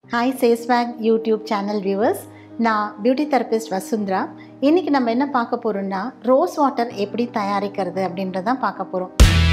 hi சேஸ்வேக் YouTube channel viewers நான் beauty therapist Vasundhara இன்றைக்கி நம்ம என்ன பார்க்க போகிறோம்னா ரோஸ் வாட்டர் எப்படி தயாரிக்கிறது அப்படின்றதான் பார்க்க போகிறோம்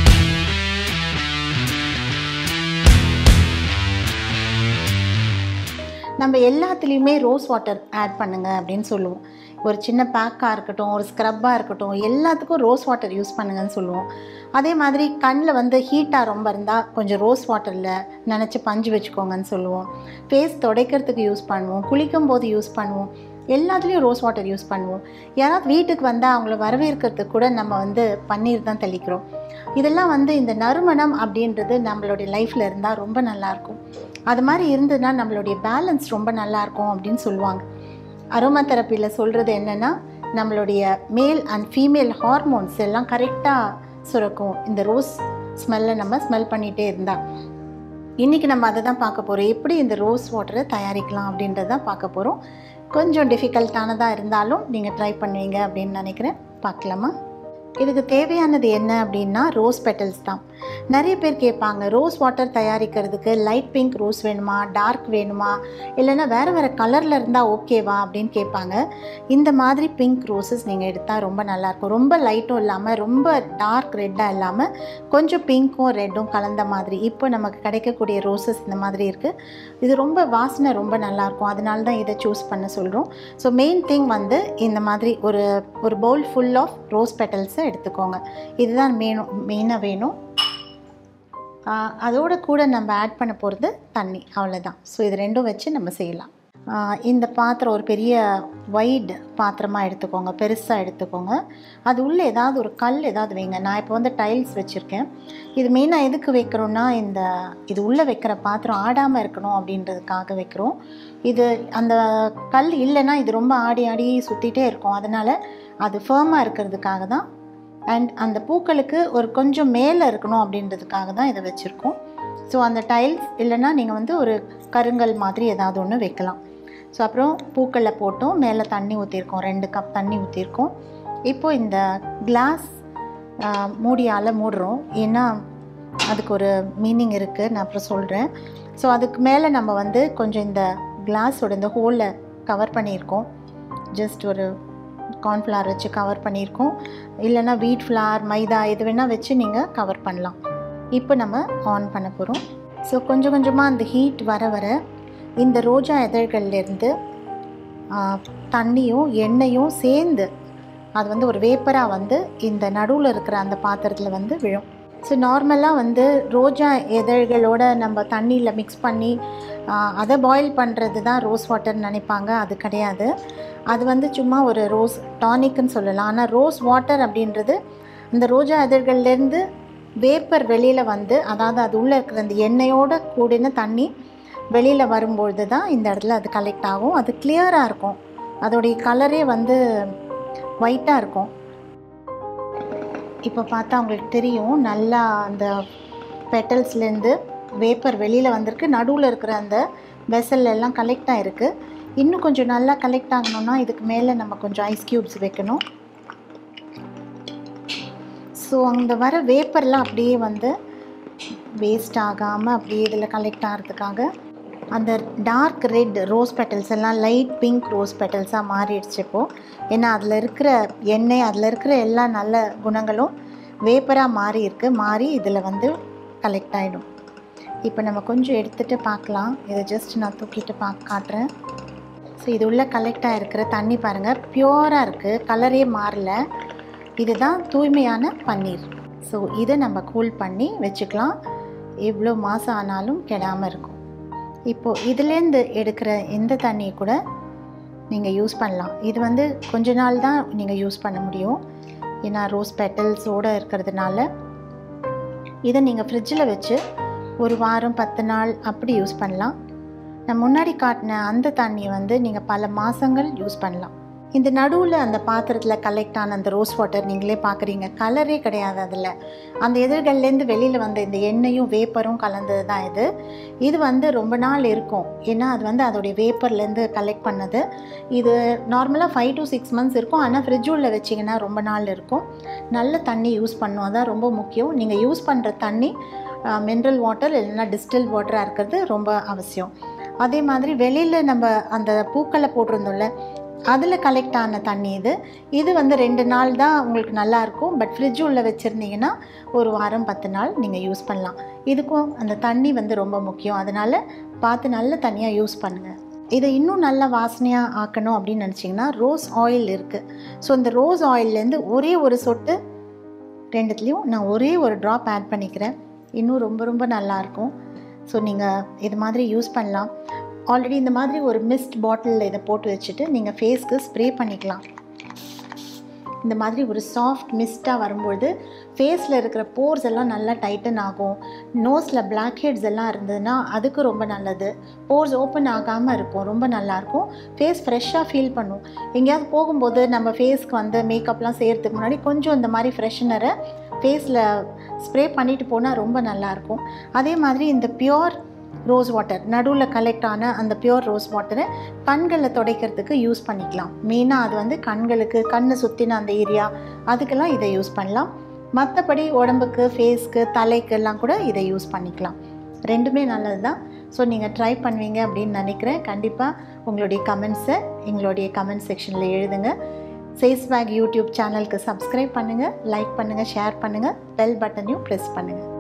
நம்ம எல்லாத்துலேயுமே ரோஸ் வாட்டர் ஆட் பண்ணுங்க அப்படின்னு சொல்லுவோம் ஒரு சின்ன பேக்காக இருக்கட்டும் ஒரு ஸ்க்ரப்பாக இருக்கட்டும் எல்லாத்துக்கும் ரோஸ் வாட்டர் யூஸ் பண்ணுங்கன்னு சொல்லுவோம் அதே மாதிரி கண்ணில் வந்து ஹீட்டாக ரொம்ப இருந்தால் கொஞ்சம் ரோஸ் வாட்டரில் நினச்சி பஞ்சு வச்சுக்கோங்கன்னு சொல்லுவோம் ஃபேஸ் துடைக்கிறதுக்கு யூஸ் பண்ணுவோம் குளிக்கும் போது யூஸ் பண்ணுவோம் எல்லாத்துலேயும் ரோஸ் வாட்டர் யூஸ் பண்ணுவோம் யாராவது வீட்டுக்கு வந்தால் அவங்கள வரவேற்கிறதுக்கு கூட நம்ம வந்து பன்னீர் தான் தெளிக்கிறோம் இதெல்லாம் வந்து இந்த நறுமணம் அப்படின்றது நம்மளுடைய லைஃப்பில் இருந்தால் ரொம்ப நல்லாயிருக்கும் அது மாதிரி இருந்ததுன்னா நம்மளுடைய பேலன்ஸ் ரொம்ப நல்லாயிருக்கும் அப்படின்னு சொல்லுவாங்க அரோமா தெரப்பியில் சொல்கிறது என்னென்னா நம்மளுடைய மேல் அண்ட் ஃபீமேல் ஹார்மோன்ஸ் எல்லாம் கரெக்டாக சுரக்கும் இந்த ரோஸ் ஸ்மெல்லை நம்ம ஸ்மெல் பண்ணிகிட்டே இருந்தால் இன்றைக்கி நம்ம அதை தான் பார்க்க போகிறோம் எப்படி இந்த ரோஸ் வாட்டரை தயாரிக்கலாம் அப்படின்றத பார்க்க போகிறோம் கொஞ்சம் டிஃபிகல்ட்டானதாக இருந்தாலும் நீங்கள் ட்ரை பண்ணுவீங்க அப்படின்னு நினைக்கிறேன் பார்க்கலாமா இதுக்கு தேவையானது என்ன அப்படின்னா ரோஸ் பெட்டல்ஸ் தான் நிறைய பேர் கேட்பாங்க ரோஸ் வாட்டர் தயாரிக்கிறதுக்கு லைட் பிங்க் ரோஸ் வேணுமா டார்க் வேணுமா இல்லைன்னா வேறு வேறு கலரில் இருந்தால் ஓகேவா அப்படின்னு கேட்பாங்க இந்த மாதிரி பிங்க் ரோசஸ் நீங்கள் எடுத்தால் ரொம்ப நல்லாயிருக்கும் ரொம்ப லைட்டும் இல்லாமல் ரொம்ப டார்க் ரெட்டாக இல்லாமல் கொஞ்சம் பிங்க்கும் ரெட்டும் கலந்த மாதிரி இப்போ நமக்கு கிடைக்கக்கூடிய ரோசஸ் இந்த மாதிரி இருக்குது இது ரொம்ப வாசனை ரொம்ப நல்லாயிருக்கும் அதனால தான் இதை சூஸ் பண்ண சொல்கிறோம் ஸோ மெயின் திங் வந்து இந்த மாதிரி ஒரு ஒரு பவுல் ஃபுல் ஆஃப் ரோஸ் பெட்டல்ஸை எடுத்துக்கோங்க இதுதான் வேணும் மெயினாக வேணும் அதோட கூட நம்ம ஆட் பண்ண போகிறது தண்ணி அவ்வளோதான் ஸோ இது ரெண்டும் வச்சு நம்ம செய்யலாம் இந்த பாத்திரம் ஒரு பெரிய வைட் பாத்திரமாக எடுத்துக்கோங்க பெருசாக எடுத்துக்கோங்க அது உள்ளே ஏதாவது ஒரு கல் ஏதாவது வைங்க நான் இப்போ வந்து டைல்ஸ் வச்சுருக்கேன் இது மெயினாக எதுக்கு வைக்கிறோன்னா இந்த இது உள்ளே வைக்கிற பாத்திரம் ஆடாமல் இருக்கணும் அப்படின்றதுக்காக வைக்கிறோம் இது அந்த கல் இல்லைன்னா இது ரொம்ப ஆடி ஆடி சுற்றிட்டே இருக்கும் அதனால் அது ஃபேமாக இருக்கிறதுக்காக தான் அண்ட் அந்த பூக்களுக்கு ஒரு கொஞ்சம் மேலே இருக்கணும் அப்படின்றதுக்காக தான் இதை வச்சுருக்கோம் ஸோ அந்த டைல்ஸ் இல்லைன்னா நீங்கள் வந்து ஒரு கருங்கல் மாதிரி ஏதாவது ஒன்று வைக்கலாம் ஸோ அப்புறம் பூக்களில் போட்டோம் மேலே தண்ணி ஊற்றிருக்கோம் ரெண்டு கப் தண்ணி ஊற்றிருக்கோம் இப்போது இந்த கிளாஸ் மூடியால் மூடுறோம் ஏன்னா அதுக்கு ஒரு மீனிங் இருக்குது நான் அப்புறம் சொல்கிறேன் ஸோ அதுக்கு மேலே நம்ம வந்து கொஞ்சம் இந்த கிளாஸோட இந்த ஹோலில் கவர் பண்ணியிருக்கோம் ஜஸ்ட் ஒரு கார்ன்ஃப்ளவர் வச்சு கவர் பண்ணியிருக்கோம் இல்லைனா வீட் ஃப்ளார் மைதா இது வேணால் வச்சு நீங்கள் கவர் பண்ணலாம் இப்போ நம்ம ஆன் பண்ண போகிறோம் ஸோ கொஞ்சம் கொஞ்சமாக அந்த ஹீட் வர வர இந்த ரோஜா இதழ்கள்லேருந்து தண்ணியும் எண்ணெயும் சேர்ந்து அது வந்து ஒரு வேப்பராக வந்து இந்த நடுவில் இருக்கிற அந்த பாத்திரத்தில் வந்து விழும் ஸோ நார்மலாக வந்து ரோஜா இதழ்களோட நம்ம தண்ணியில் மிக்ஸ் பண்ணி அதை பாயில் பண்ணுறது தான் ரோஸ் வாட்டர்னு நினைப்பாங்க அது கிடையாது அது வந்து சும்மா ஒரு ரோஸ் டானிக்குன்னு சொல்லலாம் ஆனால் ரோஸ் வாட்டர் அப்படின்றது அந்த ரோஜா இதழ்கள்லேருந்து வேப்பர் வெளியில் வந்து அதாவது அது உள்ளே இருக்கிற அந்த எண்ணெயோடு கூடின தண்ணி வெளியில் வரும்பொழுது தான் இந்த இடத்துல அது கலெக்ட் ஆகும் அது கிளியராக இருக்கும் அதோடைய கலரே வந்து ஒயிட்டாக இருக்கும் இப்போ பார்த்தா உங்களுக்கு தெரியும் நல்லா அந்த பெட்டல்ஸ்லேருந்து வேப்பர் வெளியில் வந்திருக்கு நடுவில் இருக்கிற அந்த வெசல் எல்லாம் கலெக்ட் ஆகிருக்கு இன்னும் கொஞ்சம் நல்லா கலெக்ட் ஆகணும்னா இதுக்கு மேலே நம்ம கொஞ்சம் ஐஸ் க்யூப்ஸ் வைக்கணும் ஸோ அங்கே வர வேப்பர்லாம் அப்படியே வந்து வேஸ்ட் ஆகாமல் அப்படியே இதில் கலெக்ட் ஆகிறதுக்காக அந்த டார்க் ரெட் ரோஸ் பெட்டல்ஸ் எல்லாம் லைட் பிங்க் ரோஸ் பெட்டல்ஸாக மாறிடுச்சு இப்போது ஏன்னா அதில் இருக்கிற எண்ணெய் அதில் இருக்கிற எல்லா நல்ல குணங்களும் வேப்பராக மாறி இருக்குது மாறி இதில் வந்து கலெக்ட் ஆகிடும் இப்போ நம்ம கொஞ்சம் எடுத்துகிட்டு பார்க்கலாம் இதை ஜஸ்ட் நான் தூக்கிட்டு பா காட்டுறேன் ஸோ இது உள்ளே கலெக்ட் ஆகிருக்கிற தண்ணி பாருங்கள் ப்யூராக இருக்குது கலரே மாறல இதுதான் தூய்மையான பன்னீர் ஸோ இதை நம்ம கூல் பண்ணி வச்சுக்கலாம் எவ்வளோ மாதம் ஆனாலும் கெடாமல் இருக்கும் இப்போது இதுலேருந்து எடுக்கிற எந்த தண்ணியை கூட நீங்கள் யூஸ் பண்ணலாம் இது வந்து கொஞ்ச நாள் தான் நீங்கள் யூஸ் பண்ண முடியும் ஏன்னா ரோஸ் பெட்டல்ஸோடு இருக்கிறதுனால இதை நீங்கள் ஃப்ரிட்ஜில் வச்சு ஒரு வாரம் பத்து நாள் அப்படி யூஸ் பண்ணலாம் நான் முன்னாடி காட்டின அந்த தண்ணியை வந்து நீங்கள் பல மாதங்கள் யூஸ் பண்ணலாம் இந்த நடுவில் அந்த பாத்திரத்தில் கலெக்ட் ஆன அந்த ரோஸ் வாட்டர் நீங்களே பார்க்குறீங்க கலரே கிடையாது அதில் அந்த எதிர்கள்லேருந்து வெளியில் வந்த இந்த எண்ணெயும் வேப்பரும் கலந்தது தான் இது இது வந்து ரொம்ப நாள் இருக்கும் ஏன்னா அது வந்து அதோடைய வேப்பர்லேருந்து கலெக்ட் பண்ணது இது நார்மலாக ஃபைவ் டு சிக்ஸ் மந்த்ஸ் இருக்கும் ஆனால் ஃப்ரிட்ஜ் உள்ள வச்சிங்கன்னா ரொம்ப நாள் இருக்கும் நல்ல தண்ணி யூஸ் பண்ணும் அதான் ரொம்ப முக்கியம் நீங்கள் யூஸ் பண்ணுற தண்ணி மினரல் வாட்டர் இல்லைன்னா டிஸ்டில் வாட்டராக இருக்கிறது ரொம்ப அவசியம் அதே மாதிரி வெளியில் நம்ம அந்த பூக்களை போட்டிருந்தோம்ல அதில் கலெக்ட் ஆன தண்ணி இது இது வந்து ரெண்டு நாள் தான் உங்களுக்கு நல்லா இருக்கும் பட் ஃப்ரிட்ஜ் உள்ளே வச்சுருந்தீங்கன்னா ஒரு வாரம் பத்து நாள் நீங்கள் யூஸ் பண்ணலாம் இதுக்கும் அந்த தண்ணி வந்து ரொம்ப முக்கியம் அதனால் பார்த்து நல்ல தண்ணியாக யூஸ் பண்ணுங்கள் இதை இன்னும் நல்ல வாசனையாக ஆக்கணும் அப்படின்னு நினச்சிங்கன்னா ரோஸ் ஆயில் இருக்குது ஸோ இந்த ரோஸ் ஆயில்லேருந்து ஒரே ஒரு சொட்டு ரெண்டுத்துலேயும் நான் ஒரே ஒரு ட்ராப் ஆட் பண்ணிக்கிறேன் இன்னும் ரொம்ப ரொம்ப நல்லாயிருக்கும் ஸோ நீங்கள் இது மாதிரி யூஸ் பண்ணலாம் ஆல்ரெடி இந்த மாதிரி ஒரு மிஸ்ட் பாட்டிலில் இதை போட்டு வச்சுட்டு நீங்கள் ஃபேஸ்க்கு ஸ்ப்ரே பண்ணிக்கலாம் இந்த மாதிரி ஒரு சாஃப்ட் மிஸ்ட்டாக வரும்பொழுது ஃபேஸில் இருக்கிற போர்ஸ் எல்லாம் நல்லா டைட்டன் ஆகும் நோஸில் பிளாக் ஹெட்ஸ் எல்லாம் இருந்ததுன்னா அதுக்கு ரொம்ப நல்லது போர்ஸ் ஓப்பன் ஆகாமல் இருக்கும் ரொம்ப நல்லாயிருக்கும் ஃபேஸ் ஃப்ரெஷ்ஷாக ஃபீல் பண்ணும் எங்கேயாவது போகும்போது நம்ம ஃபேஸ்க்கு வந்து மேக்கப்லாம் செய்கிறதுக்கு முன்னாடி கொஞ்சம் இந்த மாதிரி ஃப்ரெஷ்னரை ஃபேஸில் ஸ்ப்ரே பண்ணிட்டு போனால் ரொம்ப நல்லாயிருக்கும் அதே மாதிரி இந்த பியோர் ரோஸ் வாட்டர் நடுவில் கலெக்ட் ஆன அந்த பியோர் ரோஸ் வாட்டரை கண்களில் துடைக்கிறதுக்கு யூஸ் பண்ணிக்கலாம் மெயினாக அது வந்து கண்களுக்கு கண்ணை சுற்றின அந்த ஏரியா அதுக்கெல்லாம் இதை யூஸ் பண்ணலாம் மற்றபடி உடம்புக்கு ஃபேஸ்க்கு தலைக்கு எல்லாம் கூட இதை யூஸ் பண்ணிக்கலாம் ரெண்டுமே நல்லது தான் ஸோ நீங்கள் ட்ரை பண்ணுவீங்க அப்படின்னு நினைக்கிறேன் கண்டிப்பாக உங்களுடைய கமெண்ட்ஸை எங்களுடைய கமெண்ட் செக்ஷனில் எழுதுங்க சேஸ் பேக் யூடியூப் சேனலுக்கு சப்ஸ்கிரைப் பண்ணுங்கள் லைக் பண்ணுங்கள் ஷேர் பண்ணுங்கள் பெல் பட்டனையும் ப்ரெஸ் பண்ணுங்கள்